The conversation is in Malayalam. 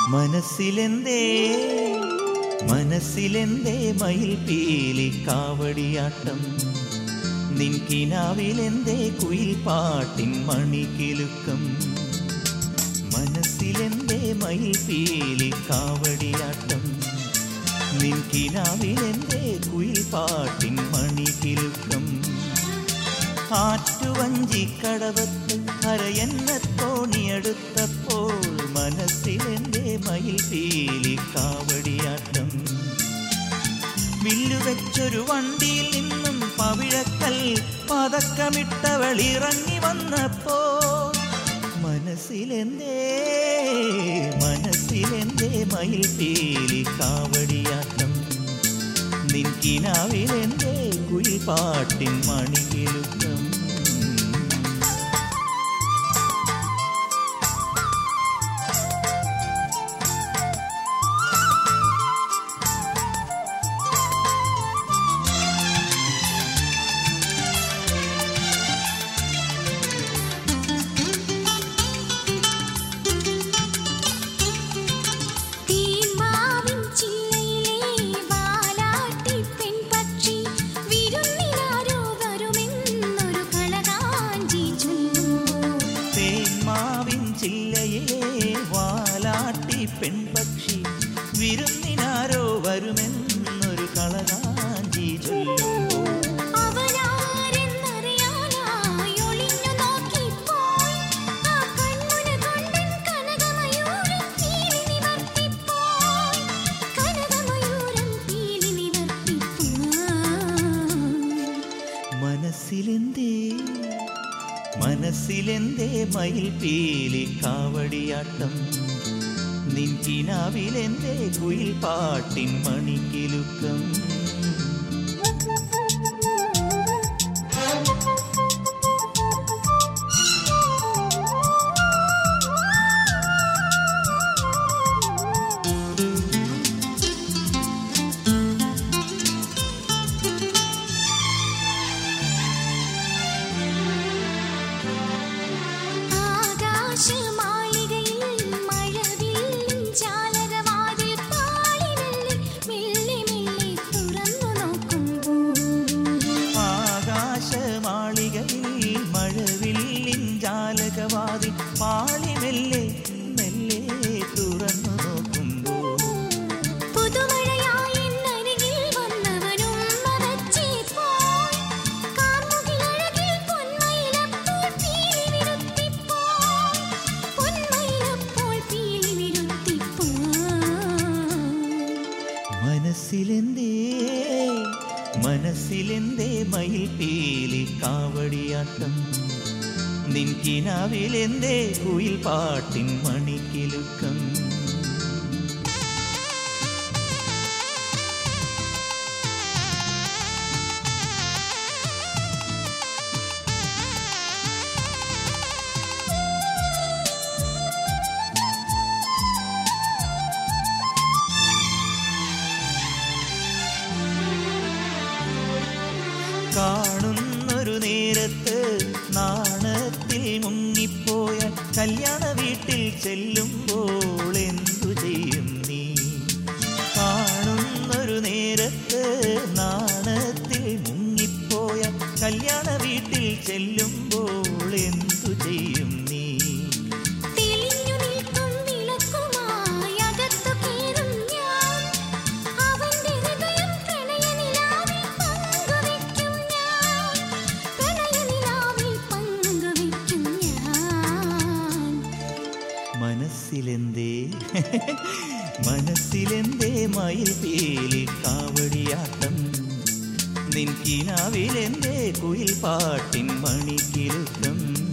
മനസ്സിലെന്തേ മനസ്സിലെന്തേ മയിൽ പീലി കാവടിയാട്ടം നിൻകിനാവിലെന്തേ കുയിൽ പാട്ടിൻ മണികിലുക്കം മനസ്സിലെന്തേ മയിൽ പീലി കാവടിയാട്ടം നിൻകിനാവിലെന്തേ കുയിൽ പാട്ടിൻ മണികിലുക്കം ആറ്റുവഞ്ചി കടവത്ത് കരയെന്ന തോണിയെടുത്തപ്പോൾ മനസ്സിലെന്റെ മയിൽ പീലി കാവടിയാട്ടം വില്ലുവെച്ചൊരു വണ്ടിയിൽ നിന്നും പവിഴക്കൽ പതക്കമിട്ടവൾ ഇറങ്ങി വന്നപ്പോ മനസ്സിലെന്തേ മനസ്സിലെന്തേ മയിൽ പീലി കാവടിയാട്ടം നിൻകിനാവിലെന്തേ കുയിൽ പാട്ടിൻ മണികിലുക്കം തീമാവിൻ ചില്ലയിലെ വാലാട്ടി പെൺപക്ഷി വിരുന്നിനാരോ വരുമെന്നൊരു കളകാഞ്ചി ചൊല്ലുമ്പോൾ തേന്മാവിൻ ചില്ലയിലെ വാലാട്ടി പെൺപക്ഷി വിരുന്നിനാരോ വരുമെന്നൊരു കളകാഞ്ചി ചൊല്ലുമ്പോൾ അവനാരെന്നറിയാനായി ഒളിഞ്ഞു നോക്കിപ്പോയി ആ കൺമുന കൊണ്ടൻ കനകമയൂരം പീലി നിവർത്തിപ്പോയി കനകമയൂരം പീലി നിവർത്തിപ്പോയി മനസ്സിലെന്തേ മനസ്സിലെന്തേ മയിൽ പീലി കാവടിയാട്ടം നിൻകിനാവിലെന്തേ കുയിൽ പാട്ടിൻ മണിക്കിലുക്കം ആകാശമാളികയിൽ മഴവില്ലിൻ ജാലകവാതിൽ പാളിമെല്ലെ മെല്ലെ മെല്ലെ തുറന്നു നോക്കുമ്പോൾ ആകാശമാളികയിൽ മഴവില്ലിൻ ജാലകവാതി പാളിമെല്ലെ മെല്ലെ തുറന്നു നോക്കുമ്പോൾ പുതുമഴയായി എന്നരികിൽ വന്നവനും മറച്ചേ പോയി കാർമുകിലഴകിൽ പൊന്മയിലപ്പോൾ പീലി വിരുത്തിപ്പോയി പൊന്മയിലപ്പോൾ പീലി വിരുത്തിപ്പോയി മനസ്സിലെന്തേ മനസ്സിലെന്തേ മയിൽ പീലി കാവടിയാട്ടം നിൻകിനാവിലെന്തേ കുയിൽ പാട്ടിൻ മണിക്കിലുക്കം കാണുന്നൊരു നേരത്ത് നാണത്തിൽ മുങ്ങിപ്പോയ കല്യാണ വീട്ടിൽ ചെല്ലുമ്പോൾ എന്തു ചെയ്യും നീ കാണുന്നൊരു നേരത്ത് നാണത്തിൽ മുങ്ങിപ്പോയ കല്യാണ വീട്ടിൽ ചെല്ലുമ്പോൾ എന്തു ചെയ്യും നീ തെളിഞ്ഞു നിൽക്കും വിളക്കുമായി അകത്തു കേറും ഞാൻ അവന്റെ ഹൃദയം പ്രണയനിലാവിൽ പങ്കുവെക്കും ഞാൻ പ്രണയനിലാവിൽ പങ്കുവെക്കും ഞാൻ മനസ്സിലെന്തേ മനസ്സിലെന്തേ മയിൽ പീലി കാവടിയാട്ടം നിൻകിനാവിലെന്തേ കുയിൽ പാട്ടിൻ മണിക്കിലുക്കം